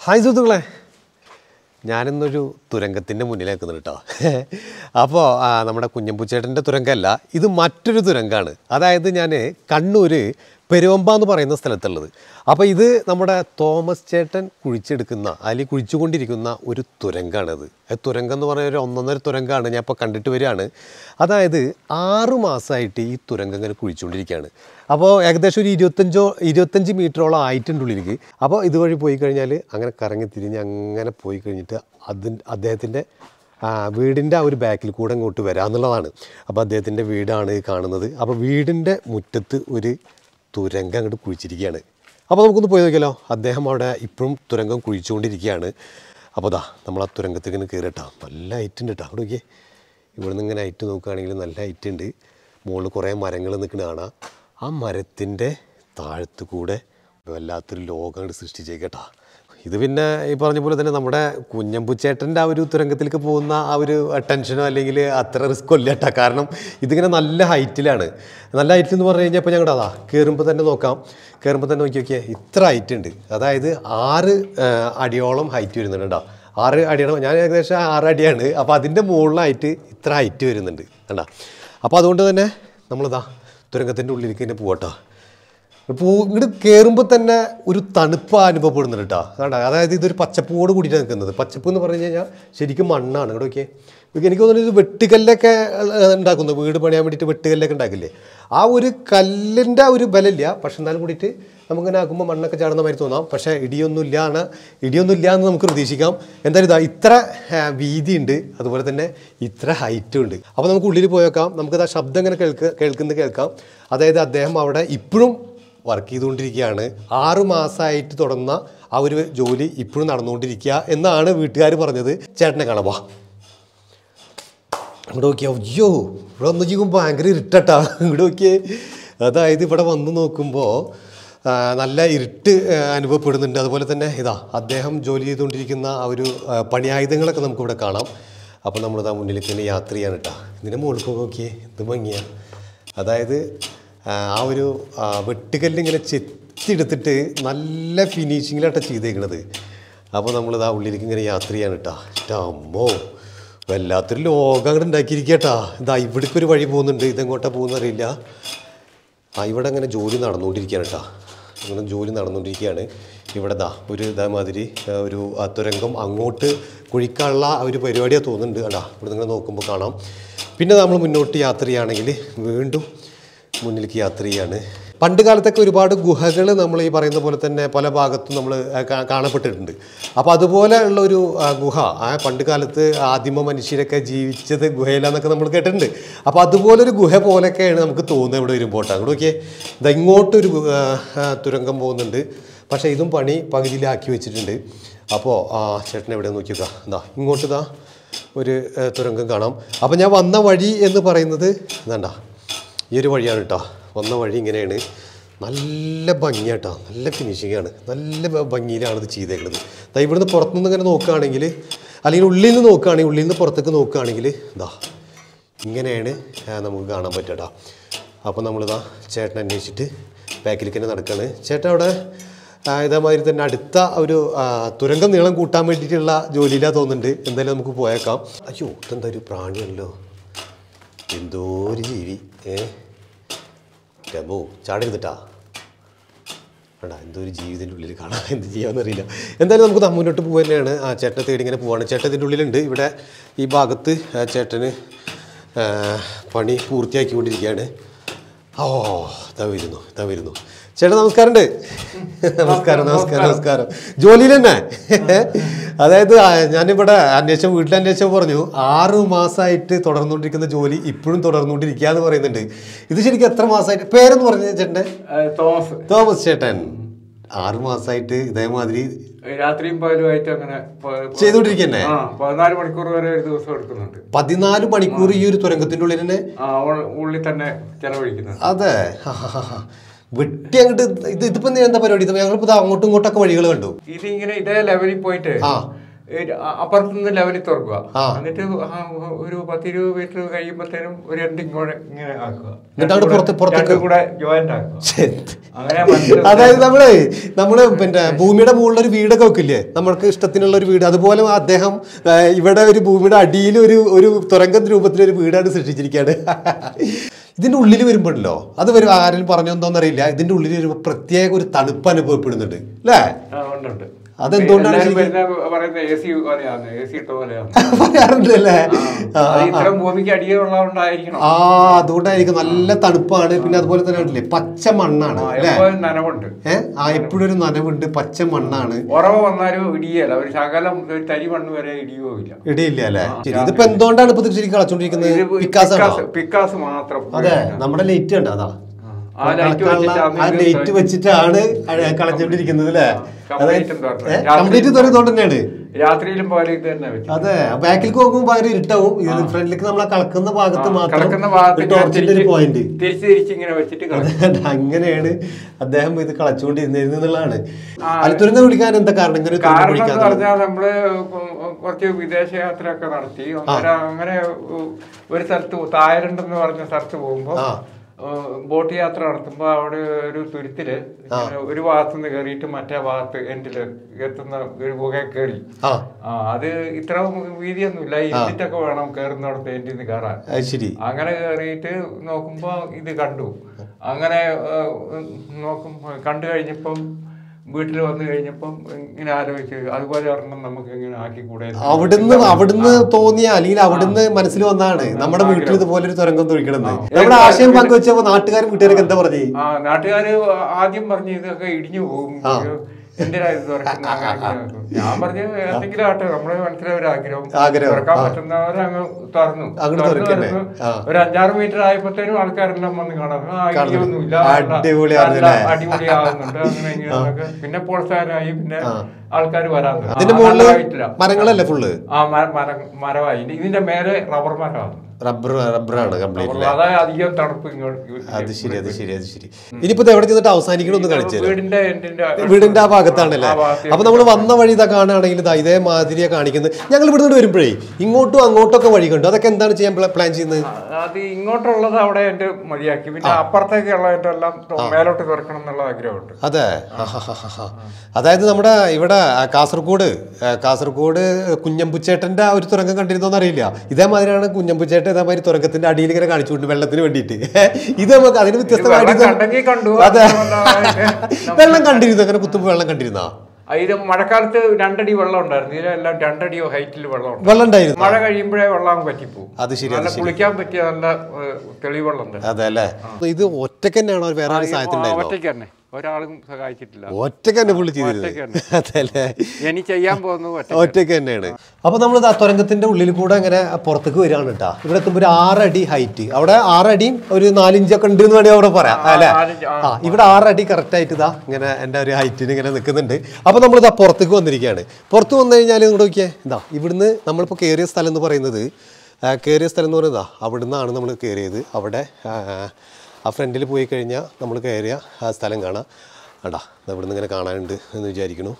Hi സുഹൃത്തുക്കളെ ഞാനിന്നൊരു തുരങ്കത്തിൻ്റെ മുന്നിൽ നിൽക്കുന്നുണ്ട് കേട്ടോ അപ്പോൾ നമ്മുടെ കുഞ്ഞമ്പൂച്ചേട്ടൻ്റെ തുരങ്കമല്ല ഇത് മറ്റൊരു തുരങ്കമാണ് അതായത് ഞാൻ കണ്ണൂർ പെരുവമ്പ എന്ന് പറയുന്ന സ്ഥലത്തുള്ളത് അപ്പോൾ ഇത് നമ്മുടെ തോമസ് ചേട്ടൻ കുഴിച്ചെടുക്കുന്ന അല്ലെങ്കിൽ കുഴിച്ചുകൊണ്ടിരിക്കുന്ന ഒരു തുരങ്കമാണിത് അത് തുരങ്കം എന്ന് പറയുന്ന ഒരു ഒന്നൊന്നര തുരങ്കമാണ് ഞാൻ ഇപ്പോൾ കണ്ടിട്ട് വരികയാണ് അതായത് ആറ് മാസമായിട്ട് ഈ തുരങ്കം ഇങ്ങനെ കുഴിച്ചുകൊണ്ടിരിക്കുകയാണ് അപ്പോൾ ഏകദേശം ഒരു ഇരുപത്തഞ്ചോ ഇരുപത്തഞ്ച് മീറ്ററോളം ആയിട്ടുണ്ട് ഉള്ളിലേക്ക് അപ്പോൾ ഇതുവഴി പോയി കഴിഞ്ഞാൽ അങ്ങനെ കറങ്ങി തിരിഞ്ഞ് അങ്ങനെ പോയി കഴിഞ്ഞിട്ട് അതിന് അദ്ദേഹത്തിൻ്റെ വീടിൻ്റെ ആ ഒരു ബാക്കിൽ കൂടെ ഇങ്ങോട്ട് വരാമെന്നുള്ളതാണ് അപ്പോൾ അദ്ദേഹത്തിൻ്റെ വീടാണ് ഈ കാണുന്നത് അപ്പോൾ വീടിൻ്റെ മുറ്റത്ത് ഒരു തുരങ്കം അങ്ങോട്ട് കുഴിച്ചിരിക്കുകയാണ് അപ്പോൾ നമുക്കൊന്ന് പോയി നോക്കിയാലോ അദ്ദേഹം അവിടെ ഇപ്പോഴും തുരങ്കം കുഴിച്ചുകൊണ്ടിരിക്കുകയാണ് അപ്പോൾ ദാ നമ്മൾ ആ തുരങ്കത്തേക്ക് ഇങ്ങനെ കയറിട്ടോ നല്ല ഹൈറ്റ് ഉണ്ട് കേട്ടോ അവിടെ നോക്കിയേ ഇവിടെ നിന്ന് ഇങ്ങനെ ഹൈറ്റ് നോക്കുകയാണെങ്കിൽ നല്ല ഹൈറ്റ് ഉണ്ട് മുകളിൽ കുറേ മരങ്ങൾ നിൽക്കുന്ന കാണാം ആ മരത്തിൻ്റെ താഴത്ത് കൂടെ വല്ലാത്തൊരു ലോകം അങ്ങോട്ട് സൃഷ്ടിച്ചേക്കട്ടാ ഇത് പിന്നെ ഈ പറഞ്ഞ പോലെ തന്നെ നമ്മുടെ കുഞ്ഞമ്പുച്ചേട്ടൻ്റെ ആ ഒരു തുരങ്കത്തിലേക്ക് പോകുന്ന ആ ഒരു ടെൻഷനോ അല്ലെങ്കിൽ അത്ര റിസ്കോ ഇല്ല കേട്ടോ കാരണം ഇതിങ്ങനെ നല്ല ഹൈറ്റിലാണ് നല്ല ഹൈറ്റ് എന്ന് പറഞ്ഞു കഴിഞ്ഞാൽ ഇപ്പോൾ ഞങ്ങളുടെ അതാ കയറുമ്പോൾ തന്നെ നോക്കാം കയറുമ്പോൾ തന്നെ നോക്കി നോക്കിയാൽ ഇത്ര ഹൈറ്റ് ഉണ്ട് അതായത് ആറ് ആ, അടിയോളം ഹൈറ്റ് വരുന്നുണ്ട് കേട്ടോ ആറ് അടിയാണ് ഞാൻ ഏകദേശം ആറ് അടിയാണ് അപ്പോൾ അതിൻ്റെ മുകളിലായിട്ട് ഇത്ര ഹൈറ്റ് വരുന്നുണ്ട് കണ്ടാ അപ്പോൾ അതുകൊണ്ട് തന്നെ നമ്മളിതാ തുരങ്കത്തിൻ്റെ ഉള്ളിലേക്ക് തന്നെ പോകട്ടോ ഇപ്പോൾ ഇങ്ങോട്ട് കയറുമ്പോൾ തന്നെ ഒരു തണുപ്പ് അനുഭവപ്പെടുന്നുണ്ട് കേട്ടോ കണ്ട അതായത് ഇതൊരു പച്ചപ്പോട് കൂടിയിട്ടാണ് നിൽക്കുന്നത് പച്ചപ്പ് എന്ന് പറഞ്ഞു കഴിഞ്ഞാൽ ശരിക്കും മണ്ണാണ് ഇവിടെ നോക്കിയേ ഇതൊക്കെ എനിക്ക് തോന്നുന്നു ഇത് വെട്ടുകല്ലൊക്കെ ഏഹ്, ഉണ്ടാക്കുന്നു വീട് പണിയാൻ വേണ്ടിയിട്ട് വെട്ടുകല്ലൊക്കെ ഉണ്ടാക്കില്ലേ ആ ഒരു കല്ലിൻ്റെ ആ ഒരു ബലമില്ല പക്ഷെ എന്നാലും കൂടിയിട്ട് നമുക്കിങ്ങനെ ആക്കുമ്പോൾ മണ്ണൊക്കെ ചാടുന്ന മാതിരി തോന്നാം പക്ഷേ ഇടിയൊന്നും ഇല്ലാണ് ഇടിയൊന്നും ഇല്ല എന്ന് നമുക്ക് പ്രതീക്ഷിക്കാം എന്തായാലും ഇതാ ഇത്ര ആ, വീതിയുണ്ട് അതുപോലെ തന്നെ ഇത്ര ഹൈറ്റും ഉണ്ട് അപ്പോൾ നമുക്ക് ഉള്ളിൽ പോയേക്കാം നമുക്കിത് ആ ശബ്ദം ഇങ്ങനെ കേൾക്ക് കേൾക്കുന്നത് കേൾക്കാം അതായത് അദ്ദേഹം അവിടെ ഇപ്പോഴും വർക്ക് ചെയ്തുകൊണ്ടിരിക്കുകയാണ് ആറു മാസമായിട്ട് തുടങ്ങുന്ന ആ ഒരു ജോലി ഇപ്പോഴും നടന്നുകൊണ്ടിരിക്കുക എന്നാണ് വീട്ടുകാർ പറഞ്ഞത് ചേട്ടനെ കാണാം വാ ഇവിടെ നോക്കിയാ അയ്യോ ഇവിടെ വന്ന് നോക്കുമ്പോൾ ഭയങ്കര ഇരുട്ടട്ടാ ഇവിടെ നോക്കിയേ അതായത് ഇവിടെ വന്ന് നോക്കുമ്പോൾ ആ, നല്ല ഇരുട്ട് ആ, അനുഭവപ്പെടുന്നുണ്ട് അതുപോലെ തന്നെ ഇതാ അദ്ദേഹം ജോലി ചെയ്തുകൊണ്ടിരിക്കുന്ന ആ ഒരു ആ, പണിയായുധങ്ങളൊക്കെ നമുക്കിവിടെ കാണാം അപ്പോൾ നമ്മളിതാ മുന്നിലേക്ക് തന്നെ യാത്ര ചെയ്യാൻ കേട്ടോ ഇതിൻ്റെ മുകളിൽ പോയി നോക്കിയേ ഇത് ഭംഗിയാ അതായത് ആ, ആ ഒരു ആ, വെട്ടുകല്ലിങ്ങനെ ചെത്തിയെടുത്തിട്ട് നല്ല ഫിനിഷിങ്ങിലാട്ടോ ചെയ്തേക്കണത് അപ്പോൾ നമ്മളിതാ ഉള്ളിലേക്ക് ഇങ്ങനെ യാത്ര ചെയ്യാൻ കേട്ടോ അമ്മോ വല്ലാത്തൊരു ലോകം അങ്ങോട്ട് ഉണ്ടാക്കിയിരിക്കട്ടാ ഇതാ ഇവിടേക്ക് ഒരു വഴി പോകുന്നുണ്ട് ഇതെങ്ങോട്ടാ പോകുന്ന അറിയില്ല ആ ഇവിടെ അങ്ങനെ ജോലി നടന്നുകൊണ്ടിരിക്കുകയാണ് കേട്ടോ അങ്ങനെ ജോലി നടന്നുകൊണ്ടിരിക്കുകയാണ് ഇവിടെ ദാ ഒരു ഇതേമാതിരി ആ, ഒരു ആ തുരങ്കം അങ്ങോട്ട് കുഴിക്കാനുള്ള ആ ഒരു പരിപാടിയാണ് തോന്നുന്നുണ്ട് കണ്ടാ ഇവിടെ നിങ്ങൾ നോക്കുമ്പോൾ കാണാം പിന്നെ നമ്മൾ മുന്നോട്ട് യാത്ര ചെയ്യുകയാണെങ്കിൽ വീണ്ടും മുന്നിലേക്ക് യാത്ര ചെയ്യാണ് പണ്ട് കാലത്തൊക്കെ ഒരുപാട് ഗുഹകൾ നമ്മൾ ഈ പറയുന്ന പോലെ തന്നെ പല ഭാഗത്തും നമ്മൾ കാണപ്പെട്ടിട്ടുണ്ട് അപ്പോൾ അതുപോലെ ഉള്ള ഒരു ആ, ഗുഹ ആ പണ്ട് കാലത്ത് ആദിമ മനുഷ്യരൊക്കെ ജീവിച്ചത് ഗുഹയിലാന്നൊക്കെ നമ്മൾ കേട്ടിട്ടുണ്ട് അപ്പോൾ അതുപോലൊരു ഗുഹ പോലെയൊക്കെയാണ് നമുക്ക് തോന്നുന്നത് ഇവിടെ വരുമ്പോൾ കേട്ടോ അങ്ങോട്ട് നോക്കിയേ ഇതാ ഇങ്ങോട്ടൊരു ഗു- ആ, ആ, തുരങ്കം പോകുന്നുണ്ട് പക്ഷേ ഇതും പണി പകുതിയിലാക്കി വെച്ചിട്ടുണ്ട് അപ്പോൾ ആ ചേട്ടൻ എവിടെ നോക്കി നോക്കുക എന്താ ഇങ്ങോട്ട് ഇതാ ഒരു ആ, തുരങ്കം കാണാം അപ്പോൾ ഞാൻ വന്ന വഴി എന്ന് പറയുന്നത് എന്താ ഈ ഒരു വഴിയാണ് കേട്ടോ വന്ന വഴി ഇങ്ങനെയാണ് നല്ല ഭംഗിയാട്ടോ നല്ല ഫിനിഷിംഗ് ആണ് നല്ല ഭ- ഭംഗിയിലാണ് ഇത് ചെയ്തേക്കുന്നത് ദാ ഇവിടുന്ന് പുറത്തുനിന്ന് ഇങ്ങനെ നോക്കുകയാണെങ്കിൽ അല്ലെങ്കിൽ ഉള്ളിൽ നിന്ന് നോക്കുകയാണെങ്കിൽ ഉള്ളിൽ നിന്ന് പുറത്തേക്ക് നോക്കുകയാണെങ്കിൽ ഇതാ ഇങ്ങനെയാണ് ആ, നമുക്ക് കാണാൻ പറ്റട്ടോ അപ്പോൾ നമ്മളിതാ ചേട്ടൻ അന്വേഷിച്ചിട്ട് ബാക്കിലേക്ക് തന്നെ നടക്കുകയാണ് ചേട്ടൻ അവിടെ ആ, ഇതേമാതിരി തന്നെ അടുത്ത ഒരു ആ, തുരങ്കം നീളം കൂട്ടാൻ വേണ്ടിയിട്ടുള്ള ജോലിയിലാണ് തോന്നുന്നുണ്ട് എന്തായാലും നമുക്ക് പോയേക്കാം അയ്യോ ഇതെന്താ ഒരു പ്രാണിയാണല്ലോ എന്തോ ഒരു ജീവി ഏ രമോ ചാടരുതിട്ടാ വേണ്ട എന്തോ ഒരു ജീവിതത്തിൻ്റെ ഉള്ളിൽ കാണാൻ എന്ത് ചെയ്യാമെന്നറിയില്ല എന്തായാലും നമുക്ക് ദാ മുന്നോട്ട് പോകുക തന്നെയാണ് ആ ചേട്ടനെ തേടി ഇങ്ങനെ പോവാണ് ചേട്ടൻ ഇതിൻ്റെ ഉള്ളിലുണ്ട് ഇവിടെ ഈ ഭാഗത്ത് ആ ചേട്ടന് ആ, പണി പൂർത്തിയാക്കിക്കൊണ്ടിരിക്കുകയാണ് ഓ ഇതാ വരുന്നു ഇതാ വരുന്നു ചേട്ടാ നമസ്കാരമുണ്ട് നമസ്കാരം നമസ്കാരം നമസ്കാരം ജോലിയിൽ തന്നെ അതായത് ആ, ഞാനിവിടെ അന്വേഷണം വീട്ടിൽ അന്വേഷണം പറഞ്ഞു ആറ് മാസമായിട്ട് തുടർന്നുകൊണ്ടിരിക്കുന്ന ജോലി ഇപ്പോഴും തുടർന്നുകൊണ്ടിരിക്കുക എന്ന് പറയുന്നുണ്ട് ഇത് ശരിക്കും എത്ര മാസമായിട്ട് പേരെന്ന് പറഞ്ഞു ചേട്ടൻ്റെ ഏഹ് തോമസ് തോമസ് ചേട്ടൻ ആറ് മാസമായിട്ട് ഇതേമാതിരി രാത്രിയും പകലുമായിട്ട് അങ്ങനെ പ- പ- ചെയ്തുകൊണ്ടിരിക്കന്നെ ആ പതിനാല് മണിക്കൂർ വരെ ഒരു ദിവസം എടുക്കുന്നുണ്ട് പതിനാല് മണിക്കൂർ ഈ ഒരു തുരങ്കത്തിന്റെ ഉള്ളിൽ തന്നെ ആ ഉൾ- ഉള്ളിൽ തന്നെ ചെലവഴിക്കുന്നുണ്ട് അതെ വെട്ടി അങ്ങോട്ട് ഇത് ഇതിപ്പോ നീ എന്താ പരിപാടി ഇത് ഞങ്ങളിപ്പോ ദാ അങ്ങോട്ടും ഇങ്ങോട്ടൊക്കെ വഴികൾ കണ്ടു ഇതിങ്ങനെ ഇതേ ലെവലിൽ പോയിട്ട് ആ. ഈ അ- അപ്പുറത്ത് നിന്ന് ലെവലിൽ തുറക്കുക ആ. എന്നിട്ട് ആ ഒരു പത്തിരുപത് മീറ്റർ കഴിയുമ്പോഴത്തേനും ഒരു രണ്ട് ഇങ്ങോട്ട് ഇങ്ങനെ ആക്കുക എന്നിട്ട് അങ്ങോട്ട് പുറത്ത് പുറത്തേക്ക് രണ്ടും കൂടെ ജോയിന്റ് ആക്കുക ശ്ശെ. അങ്ങനെ മനസ്സിൽ അതായത് നമ്മള് നമ്മള് പിന്നെ ഭൂമിയുടെ മുകളിൽ ഒരു വീടൊക്കെ വെക്കില്ലേ നമ്മൾക്ക് ഇഷ്ടത്തിനുള്ള ഒരു വീട് അതുപോലെ അദ്ദേഹം ആ, ഇവിടെ ഒരു ഭൂമിയുടെ അടിയിൽ ഒരു ഒരു തുരങ്ക രൂപത്തിൽ ഒരു വീടാണ് സൃഷ്ടിച്ചിരിക്കുകയാണ് ഇതിന്റെ ഉള്ളിൽ വരുമ്പോഴല്ലോ അത് വരും ആരെങ്കിലും പറഞ്ഞു എന്തോന്നറിയില്ല ഇതിന്റെ ഉള്ളിൽ ഒരു പ്രത്യേക ഒരു തണുപ്പ് അനുഭവപ്പെടുന്നുണ്ട് അല്ലേ ആ, ഉണ്ട്, ഉണ്ട്. അതെന്തുകൊണ്ടാണ് എല്ലാവരും ശരിക്കും? വരുന്ന പറയുന്നത് എ സി പോലെയാണ് എ സി ഇട്ട പോലെയാണ് പറയാറുണ്ടല്ലേ ആ, അത് ഇത്രയും ഭൂമിക്ക് അടിയുള്ളതുകൊണ്ടായിരിക്കണം ആ അതുകൊണ്ടായിരിക്കും നല്ല തണുപ്പാണ് പിന്നെ അതുപോലെ തന്നെ കണ്ടില്ലേ പച്ച മണ്ണാണ് ആ, അല്ലേ എപ്പോഴും നനവുണ്ട് ഏഹ് ആ എപ്പോഴും ഒരു നനവുണ്ട് പച്ച മണ്ണാണ് ഉറവ് വന്നാലും ഇടിയല്ല ഒരു ശകലം ഒരു തരി മണ്ണ് വരെ ഇടിയോ ഇല്ല ഇടയില്ല അല്ലേ ശരി ഇതിപ്പോ എന്തുകൊണ്ടാണ് ഇപ്പൊ ഇത് ശരിക്കും കളച്ചോണ്ടിരിക്കുന്നത് ഇത് പിക്കാസ് ആണോ പിക്കാസ് പിക്കാസ് മാത്രം അതെ നമ്മുടെ ലൈറ്റ് ഉണ്ട് അതാ ആ ലൈറ്റ് വെച്ചിട്ടാണ് ആ ഇത് ലൈറ്റ് വെച്ചിട്ടാണ് കളച്ചോണ്ടിരിക്കുന്നത് അല്ലേ Complete ഉം തുറന്നത്. കംപ്ലീറ്റ് തുറന്നുകൊണ്ട് തന്നെയാണ് രാത്രിയിലും പോലെ ഇത് തന്നെ വെച്ചു അതെ ബാക്കിലേക്ക് നോക്കുമ്പോൾ ഭയങ്കര ഇരുട്ടാവും ഫ്രണ്ടിലേക്ക് നമ്മളെ കളക്കുന്ന ഭാഗത്ത് മാത്രം കിടക്കുന്ന ഭാഗത്ത് ഇങ്ങനെ ടോർച്ചിന്റെ ഒരു തിരിച്ച് പോയിന്റ് തിരിച്ച് തിരിച്ച് ഇങ്ങനെ വെച്ചിട്ട് കിടക്കും. അങ്ങനെയാണ് അദ്ദേഹം ഇത് കളച്ചുകൊണ്ടിരുന്നിരുന്നത് എന്നുള്ളതാണ് ആ, അലത്തുരന്ന് വിളിക്കാൻ എന്താ കാരണം ഇങ്ങനെ ഒരു തുരങ്കം കാരണം എന്ന് വിളിക്കാൻ പറഞ്ഞാൽ നമ്മള് കുറച്ച് വിദേശ യാത്രയൊക്കെ നടത്തി അന്നേരം അങ്ങനെ ഒരു സ്ഥലത്ത് തായ്ലൻഡ് എന്ന് പറഞ്ഞ സ്ഥലത്ത് പോകുമ്പോ ആ. ഏഹ് ബോട്ട് യാത്ര നടത്തുമ്പോൾ അവിടെ ഒരു തുരുത്തില് ഇങ്ങനെ ഒരു ഭാഗത്ത് നിന്ന് കയറിയിട്ട് മറ്റേ ഭാഗത്ത് എൻഡില് എത്തുന്ന ഒരു ഗുഹയിൽ കയറി ആ ആ അത് ഇത്ര വീതിയൊന്നുമില്ല ഇരുട്ടിട്ടൊക്കെ വേണം കയറുന്നിടത്ത് എൻഡിൽ നിന്ന് കയറാൻ അത് ശരി അങ്ങനെ കയറിയിട്ട് നോക്കുമ്പോ ഇത് കണ്ടു അങ്ങനെ ഏഹ്, നോക്കും കണ്ടു കഴിഞ്ഞപ്പം വീട്ടിൽ വന്നു കഴിഞ്ഞപ്പം ഇങ്ങനെ ആലോചിച്ച് അതുപോലെ ഒരെണ്ണം നമുക്ക് ഇങ്ങനെ ആക്കിക്കൂടെ അവിടുന്ന് അവിടുന്ന് തോന്നിയ അല്ലെങ്കിൽ അവിടുന്ന് മനസ്സിൽ വന്നതാണ് നമ്മുടെ വീട്ടിൽ ഇതുപോലെ ഒരു തുരങ്കം തൊഴിക്കണമെന്ന് നമ്മുടെ ആശയം പങ്കുവെച്ചപ്പോ നാട്ടുകാരും വീട്ടുകാരൊക്കെ എന്താ പറഞ്ഞു ആ നാട്ടുകാര് ആദ്യം പറഞ്ഞു ഇതൊക്കെ ഇടിഞ്ഞു പോകും എന്തിനാ ഇത് തുറക്കുന്നത് അങ്ങനെ ഇങ്ങനെ. ഞാൻ പറഞ്ഞു എന്തെങ്കിലും ആട്ടെ നമ്മുടെ മനസ്സിലെ ഒരു ആഗ്രഹം ആഗ്രഹം, തുറക്കാൻ ആ. പറ്റുന്നവരെ അങ്ങ് തുറന്നു അങ്ങട് തുറന്നു തുറക്കന്നെ. തുറന്നു. ആ. ഒരു അഞ്ചാറ് മീറ്റർ ആയപ്പോഴത്തേനും ആൾക്കാരെല്ലാം വന്ന് കാണാം ആ ഇടിയൊന്നുമില്ല അടിപൊളിയാണ് നല്ല അല്ലേ? അടിപൊളിയാകുന്നുണ്ട് അങ്ങനെ ഇങ്ങനെ എന്നൊക്കെ. പിന്നെ പ്രോത്സാഹനമായി പിന്നെ ആൾക്കാർ വരാൻ തുടങ്ങി. അതിന്റെ ആ, മുകളില് നല്ലതായിട്ടില്ല. മരങ്ങളല്ലേ ഫുള്ള് ആ മര- മര- മരമായി ഇനി ഇതിന്റെ മേലെ റബ്ബർ മരമാണ് റബ്ബർ റബ്ബറാണ് കംപ്ലീറ്റ് അല്ലേ അതായത് അധികം തണുപ്പ് ഇങ്ങോട്ട് അത് ശരി അത് ശരി അത് ശരി ഇനിയിപ്പോ ഇത് എവിടെ ചെന്നിട്ട് അവസാനിക്കണമെന്ന് കാണിച്ചു തരാം വീടിന്റെ എൻഡിന്റെ വീടിന്റെ ആ ഭാഗത്താണല്ലേ ആ ഭാഗത്ത് അപ്പൊ നമ്മൾ വന്ന വഴി ഇതാ കാണുകയാണെങ്കിൽ ഇതാ ഇതേ മാതിരിയാ കാണിക്കുന്നത് ഞങ്ങൾ ഇവിടെ നിന്ന് വരുമ്പോഴേ ഇങ്ങോട്ടും അങ്ങോട്ടൊക്കെ വഴി കണ്ടു അതൊക്കെ എന്താണ് ചെയ്യാൻ പ്ലാൻ ചെയ്യുന്നത് അത് ഇങ്ങോട്ടുള്ളത് അവിടെ എന്റെ മതിയാക്കി പിന്നെ അപ്പുറത്തേക്കുള്ളതിന്റെ എല്ലാം മേലോട്ട് തുറക്കണം എന്നുള്ള ആഗ്രഹമുണ്ട് അതെ ആഹാഹാഹാ. അതായത് നമ്മുടെ ഇവിടെ ആ, കാസർഗോഡ് ആ, കാസർഗോഡ് കുഞ്ഞമ്പുച്ചേട്ടന്റെ ആ ഒരു തുരങ്കം കണ്ടിരുന്നോന്ന് അറിയില്ല ഇതേമാതിരിയാണ് കുഞ്ഞമ്പുച്ചേട്ടൻ ഇതേമാതിരി തുരങ്കത്തിന്റെ അടിയിൽ ഇങ്ങനെ കാണിച്ചുകൊണ്ട് വെള്ളത്തിന് വേണ്ടിയിട്ട് ഇത് നമുക്ക് അതിന് വ്യത്യസ്തമായിട്ട് വെള്ളം കണ്ടെങ്കിൽ കണ്ടു അതെ അതുകൊണ്ടാണ് വെള്ളം കണ്ടിരുന്നു അങ്ങനെ കുത്തുമ്പോ വെള്ളം കണ്ടിരുന്നാ ആ, ഇത് മഴക്കാലത്ത് രണ്ടടി വെള്ളം ഉണ്ടായിരുന്നു ഇതിലെല്ലാം രണ്ടടിയോ ഹൈറ്റിൽ വെള്ളം ഉണ്ട് വെള്ളം ഉണ്ടായിരുന്നു മഴ കഴിയുമ്പോഴേ വെള്ളം പറ്റിപ്പോവും അത് ശരി അത് നല്ല ശരി കുളിക്കാൻ പറ്റിയ നല്ല ഏഹ്, തെളിവെള്ളം ഉണ്ട് അതെ അല്ലേ ഇത് ഒറ്റക്ക് തന്നെയാണോ വേറെ ആരും സഹായത്തിണ്ടായിരുന്നോ ഒറ്റയ്ക്ക് തന്നെ ഒരാളും സഹായിച്ചിട്ടില്ല ഒറ്റക്ക് തന്നെ പുള്ളി ഒറ്റയ്ക്ക് ചെയ്തിരുന്നു അതെ അല്ലേ ഇനി ചെയ്യാൻ പോകുന്നത് ഒറ്റ ഒറ്റയ്ക്ക് തന്നെയാണ് അപ്പൊ നമ്മൾ ആ തുരങ്കത്തിന്റെ ഉള്ളിൽ കൂടെ അങ്ങനെ പുറത്തേക്ക് വരികയാണ് കേട്ടോ ഇവിടെ എത്തുമ്പോൾ ഒരു ആറടി ഹൈറ്റ് അവിടെ ആറടിയും ഒരു നാലിഞ്ചൊക്കെ ഉണ്ട് എന്ന് വേണമെങ്കിൽ അവിടെ പറയാം അല്ലേ നാലിഞ്ച്, ആ. ആ ഇവിടെ ആറടി കറക്റ്റ് ആയിട്ട് ഇതാ ഇങ്ങനെ എൻ്റെ ഒരു ഹൈറ്റിന് ഇങ്ങനെ നിൽക്കുന്നുണ്ട് അപ്പോൾ നമ്മൾ ഇതാ പുറത്തേക്ക് വന്നിരിക്കുകയാണ് പുറത്ത് വന്നു കഴിഞ്ഞാൽ ഇങ്ങോട്ട് നോക്കിയേ ഇതാ ഇവിടുന്ന് നമ്മളിപ്പോൾ കയറിയ സ്ഥലം എന്ന് പറയുന്നത് ആ, കയറിയ സ്ഥലം എന്ന് പറയുന്നത് അവിടെ നിന്നാണ് നമ്മൾ കയറിയത് അവിടെ ആ, ആ ഫ്രണ്ടിൽ പോയി കഴിഞ്ഞാൽ നമ്മൾ കയറിയ ആ സ്ഥലം കാണാം അടാ ഇവിടുന്ന് ഇങ്ങനെ കാണാനുണ്ട് എന്ന് വിചാരിക്കണു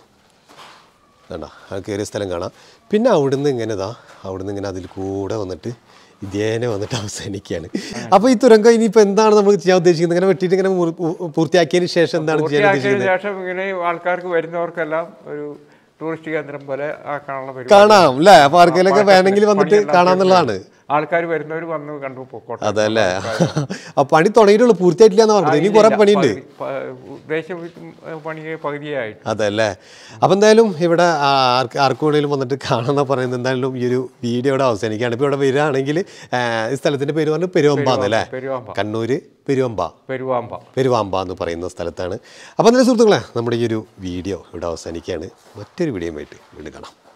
വേണ്ട ആ കയറിയ സ്ഥലം കാണാം പിന്നെ അവിടുന്ന് ഇങ്ങനെ ഇതാ അവിടുന്ന് ഇങ്ങനെ അതിൽ കൂടെ വന്നിട്ട് ഇതേനെ വന്നിട്ട് അവസാനിക്കുകയാണ് അപ്പോൾ ഈ തുരങ്കം ഇനിയിപ്പോൾ എന്താണ് നമ്മൾ ചെയ്യാൻ ഉദ്ദേശിക്കുന്നത് ഇങ്ങനെ വെട്ടിയിട്ട് ഇങ്ങനെ മുറി- പൂ- പൂർത്തിയാക്കിയതിന് ശേഷം എന്താണ് ചെയ്യാൻ പൂർത്തിയാക്കിയതിനു ഉദ്ദേശിക്കുന്നത് ശേഷം ഇങ്ങനെ ആൾക്കാർക്ക് വരുന്നവർക്കെല്ലാം ഒരു ടൂറിസ്റ്റ് കേന്ദ്രം പോലെ ആക്കാനുള്ള പരിപാടി കാണാം അല്ലേ അപ്പോൾ ആർക്കെങ്കിലൊക്കെ വേണമെങ്കിൽ വന്നിട്ട് കാണാമെന്നുള്ളതാണ് ആൾക്കാർ വരുന്നവർ വന്ന് കണ്ടു പോക്കോട്ടെ അതല്ലേ ആ പണി തുടങ്ങിയിട്ടുള്ളൂ പൂർത്തിയായിട്ടില്ല എന്ന് പറഞ്ഞത് ഇനി കുറേ പണിയുണ്ട് പകുതി- പ- ഉദ്ദേശ പണി പകുതിയായിട്ട് അതല്ലേ അപ്പം എന്തായാലും ഇവിടെ ആ, ആർക്ക് ആർക്ക് വേണേലും വന്നിട്ട് കാണാമെന്ന് പറയുന്നത് എന്തായാലും ഈ ഒരു വീഡിയോ ഇവിടെ അവസാനിക്കുകയാണ് ഇപ്പോൾ ഇവിടെ വരികയാണെങ്കിൽ ആ, ഈ സ്ഥലത്തിൻ്റെ പേര് പറഞ്ഞ് പെരുവമ്പ എന്നല്ലേ പെരുവാമ്പ കണ്ണൂർ പെരുവമ്പ പെരുവാമ്പ പെരുവാമ്പ എന്ന് പറയുന്ന സ്ഥലത്താണ് അപ്പോൾ എന്തായാലും സുഹൃത്തുക്കളെ നമ്മുടെ ഈ ഒരു വീഡിയോ ഇവിടെ അവസാനിക്കുകയാണ് മറ്റൊരു വീഡിയോയുമായിട്ട് വീണ്ടും കാണാം